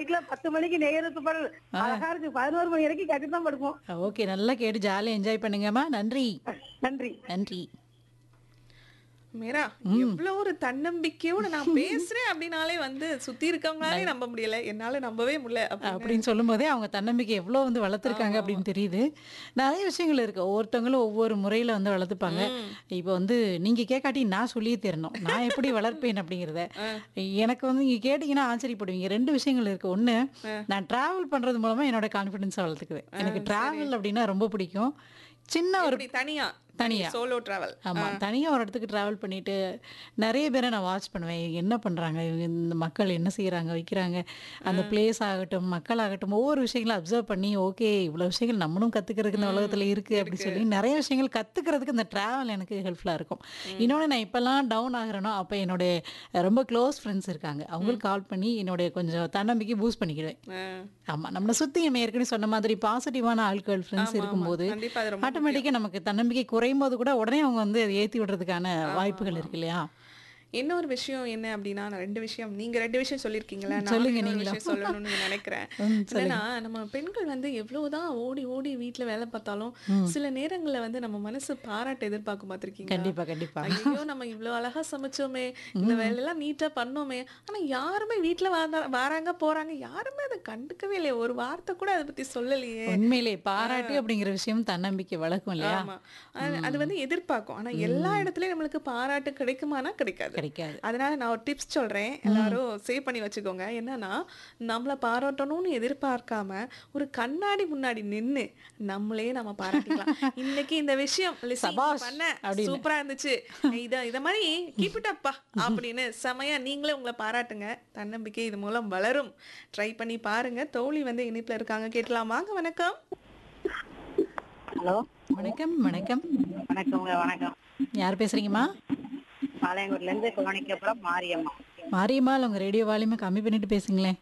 மணிக்கெல்லாம் பத்து மணிக்கு நேரத்து பாடல் அழகா இருக்கு பதினோரு மணி வரைக்கும் கட்டி தான் படுப்போம் ஓகே நல்லா கேட்டு ஜாலியாக என்ஜாய் பண்ணுங்கம்மா நன்றி நன்றி நன்றி மீரா எவ்வளவு ஒரு தன்னம்பிக்கையோட நான் பேசுறேன் அப்படின்னாலே வந்து சுத்தி இருக்கவங்களாலே நம்ப முடியல என்னால நம்பவே முடியல அப்படின்னு. அப்படின்னு சொல்லும்போதே அவங்க தன்னம்பிக்கை எவ்வளோ வந்து வளர்த்துருக்காங்க அப்படின்னு தெரியுது நிறைய விஷயங்கள் இருக்கு ஒவ்வொருத்தவங்களும் ஒவ்வொரு முறையில் வந்து வளர்த்துப்பாங்க இப்போ வந்து நீங்கள் கேட்காட்டி நான் சொல்லியே தரணும் நான் எப்படி வளர்ப்பேன் அப்படிங்கிறத எனக்கு வந்து நீங்கள் கேட்டிங்கன்னா ஆச்சரியப்படுவீங்க ரெண்டு விஷயங்கள் இருக்கு ஒன்று நான் ட்ராவல் பண்ணுறது மூலமாக என்னோட கான்ஃபிடென்ஸை வளர்த்துக்குவேன் எனக்கு ட்ராவல் அப்படின்னா ரொம்ப பிடிக்கும் சின்ன ஒரு இப்படி தனியா தனியா. சோலோ டிராவல் ஆமாம் தனியாக ஒரு இடத்துக்கு ட்ராவல் பண்ணிட்டு நிறைய பேரை நான் வாட்ச் பண்ணுவேன் இவங்க என்ன பண்ணுறாங்க இவங்க இந்த மக்கள் என்ன செய்கிறாங்க வைக்கிறாங்க அந்த பிளேஸ் ஆகட்டும் மக்கள் ஆகட்டும் ஒவ்வொரு விஷயங்களும் அப்சர்வ் பண்ணி ஓகே இவ்வளோ விஷயங்கள் நம்மளும் கற்றுக்கிறதுக்கு இந்த உலகத்தில் இருக்குது அப்படி சொல்லி நிறைய விஷயங்கள் கற்றுக்கிறதுக்கு இந்த ட்ராவல் எனக்கு ஹெல்ப்ஃபுல்லாக இருக்கும் இன்னொன்று நான் இப்போல்லாம் டவுன் ஆகிறேனோ அப்போ என்னுடைய ரொம்ப க்ளோஸ் ஃப்ரெண்ட்ஸ் இருக்காங்க அவங்களுக்கு கால் பண்ணி என்னுடைய கொஞ்சம் தன்னம்பிக்கை பூஸ்ட் பண்ணிக்கிடுவேன் ஆமாம் நம்மளை சுற்றி நம்ம ஏற்கனவே சொன்ன மாதிரி பாசிட்டிவான ஆட்கள் ஃப்ரெண்ட்ஸ் இருக்கும்போது கண்டிப்பா அது ரொம்ப ஆட்டோமேட்டிக்காக நமக்கு தன்னம்பிக்கை குறையும் போது கூட உடனே அவங்க வந்து அதை ஏற்றி விடுறதுக்கான வாய்ப்புகள் இருக்கு இல்லையா இன்னொரு விஷயம் என்ன அப்படின்னா நான் ரெண்டு விஷயம் நீங்க ரெண்டு விஷயம் சொல்லியிருக்கீங்களா நான் சொல்லுங்க இன்னொரு நீங்களும். விஷயம் சொல்லணும்னு நினைக்கிறேன் ம், என்னன்னா நம்ம பெண்கள் வந்து எவ்வளவுதான் ஓடி ஓடி வீட்ல வேலை பார்த்தாலும் சில நேரங்கள்ல வந்து நம்ம மனசு பாராட்ட எதிர்பார்க்க பார்த்திருக்கீங்க கண்டிப்பா கண்டிப்பா ஐயோ நம்ம இவ்வளவு அழகா சமைச்சோமே இந்த வேலையெல்லாம் நீட்டா பண்ணோமே ஆனா யாருமே வீட்டுல வராங்க போறாங்க யாருமே அதை கண்டுக்கவே இல்லையே ஒரு வார்த்தை கூட அதை பத்தி சொல்லலையே உண்மையிலே பாராட்டு அப்படிங்கிற விஷயம் தன்னம்பிக்கை வளர்க்கும் இல்லையா ஆமா அது- அது வந்து எதிர்பார்க்கும் ஆனா எல்லா இடத்துலயும் நம்மளுக்கு பாராட்டு கிடைக்குமானா கிடைக்காது கிடைக்காது அதனால நான் ஒரு டிப்ஸ் சொல்றேன் எல்லாரும் சேவ் பண்ணி வச்சுக்கோங்க என்னன்னா நம்மள பாராட்டணும்னு எதிர்பார்க்காம ஒரு கண்ணாடி முன்னாடி நின்னு நம்மளே நம்ம பாராட்டிக்கலாம் இன்னைக்கு இந்த விஷயம் லிஸி, நீ சபாஷ் பண்ண அப்படின்னு. சூப்பரா இருந்துச்சு இத இத மாதிரி கீப் இட் அப்பா அப்படின்னு செமையா நீங்களே உங்களை பாராட்டுங்க தன்னம்பிக்கை இது மூலம் வளரும் ட்ரை பண்ணி பாருங்க தோழி வந்து இனிப்புல இருக்காங்க கேட்கலாம் வாங்க வணக்கம் ஹலோ வணக்கம் வணக்கம் வணக்கங்க வணக்கம் யார் பேசுறீங்கம்மா பாளையங்கோட்ல இருந்து கோணிக்கப்புறம் மாரியம்மா மாரியம்மாள் உங்க ரேடியோ வால்யூமை கம்மி பண்ணிட்டு பேசுங்களேன்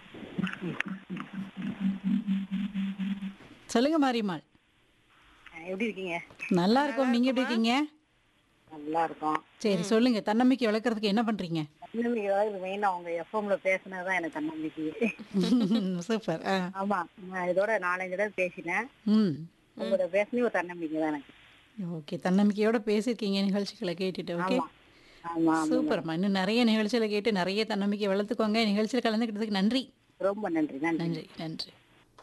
சொல்லுங்க மாரியம்மாள் அஹ் எப்படி இருக்கீங்க நல்லா இருக்கும் நீங்க எப்படி இருக்கீங்க நல்லா இருக்கும் சரி சொல்லுங்க தன்னம்பிக்கை வளர்க்கறதுக்கு என்ன பண்றீங்க தன்னம்பிக்கை அதாவது மெயினா அவங்க எஃப்எம்ல பேசுனதுதான் எனக்கு தன்னம்பிக்கை சூப்பர் ஆ ஆமா நான் இதோட நாலஞ்சு தடவை பேசினேன் ம் உங்களோட பேசினே ஒரு தன்னம்பிக்கை தான் எனக்கு ஓகே தன்னம்பிக்கையோட பேசியிருக்கீங்க நிகழ்ச்சிகளை கேட்டுட்டு ஓகே ஆமா ஆமா சூப்பர்மா இன்னும் நிறைய நிகழ்ச்சிகளை கேட்டு நிறைய தன்னம்பிக்கை வளர்த்துக்கோங்க நிகழ்ச்சியில் கலந்துக்கிட்டதுக்கு நன்றி ரொம்ப நன்றி நன்றி நன்றி நன்றி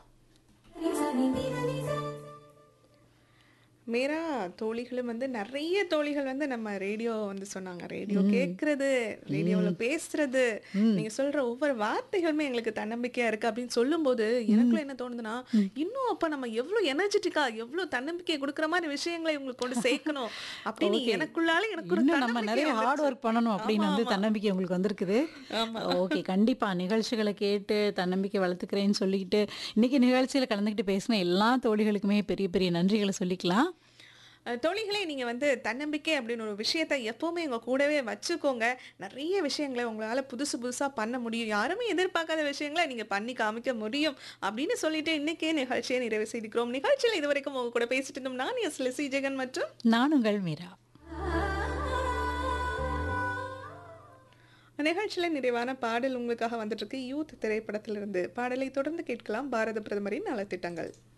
மேரா தோழிகளும் வந்து நிறைய தோழிகள் வந்து நம்ம ரேடியோ வந்து சொன்னாங்க ரேடியோ கேட்கறது ரேடியோல பேசுறது நீங்க சொல்ற ஒவ்வொரு வார்த்தைகளுமே எங்களுக்கு தன்னம்பிக்கையா இருக்கு அப்படின்னு சொல்லும்போது எனக்குள்ள என்ன தோணுதுன்னா இன்னும் அப்ப நம்ம எவ்வளவு எனர்ஜெட்டிக்கா எவ்வளவு தன்னம்பிக்கை கொடுக்குற மாதிரி விஷயங்களை இவங்களுக்கு கொண்டு சேர்க்கணும் அப்படின்னு எனக்குள்ளால எனக்கு ஒரு இன்னும் நம்ம தன்னம்பிக்கை நிறைய ஹார்ட் வந்துருச்சு. ஒர்க் பண்ணணும் அப்படின்னு வந்து தன்னம்பிக்கை உங்களுக்கு வந்திருக்குது ஓகே கண்டிப்பா நிகழ்ச்சிகளை கேட்டு தன்னம்பிக்கை வளர்த்துக்கிறேன்னு சொல்லிக்கிட்டு இன்னைக்கு நிகழ்ச்சியில் கலந்துக்கிட்டு பேசின எல்லா தோழிகளுக்குமே பெரிய பெரிய நன்றிகளை சொல்லிக்கலாம் அஹ் தோழிகளே நீங்க வந்து தன்னம்பிக்கை அப்படின்னு ஒரு விஷயத்தை எப்பவுமே உங்க கூடவே வச்சுக்கோங்க நிறைய விஷயங்களை உங்களால புதுசு புதுசா பண்ண முடியும் யாருமே எதிர்பார்க்காத விஷயங்களை நீங்க பண்ணி காமிக்க முடியும் அப்படின்னு சொல்லிட்டு இன்னைக்கே நிகழ்ச்சியை நிறைவு செய்திருக்கிறோம் நிகழ்ச்சியில் இதுவரைக்கும் உங்க கூட பேசிட்டு இருந்தோம் நான் எஸ் லெசி ஜெகன் மற்றும் நான் உங்கள் மீரா நிகழ்ச்சியில நிறைவான பாடல் உங்களுக்காக வந்துட்டு இருக்கு யூத் திரைப்படத்திலிருந்து பாடலை தொடர்ந்து கேட்கலாம் பாரத பிரதமரின் நலத்திட்டங்கள்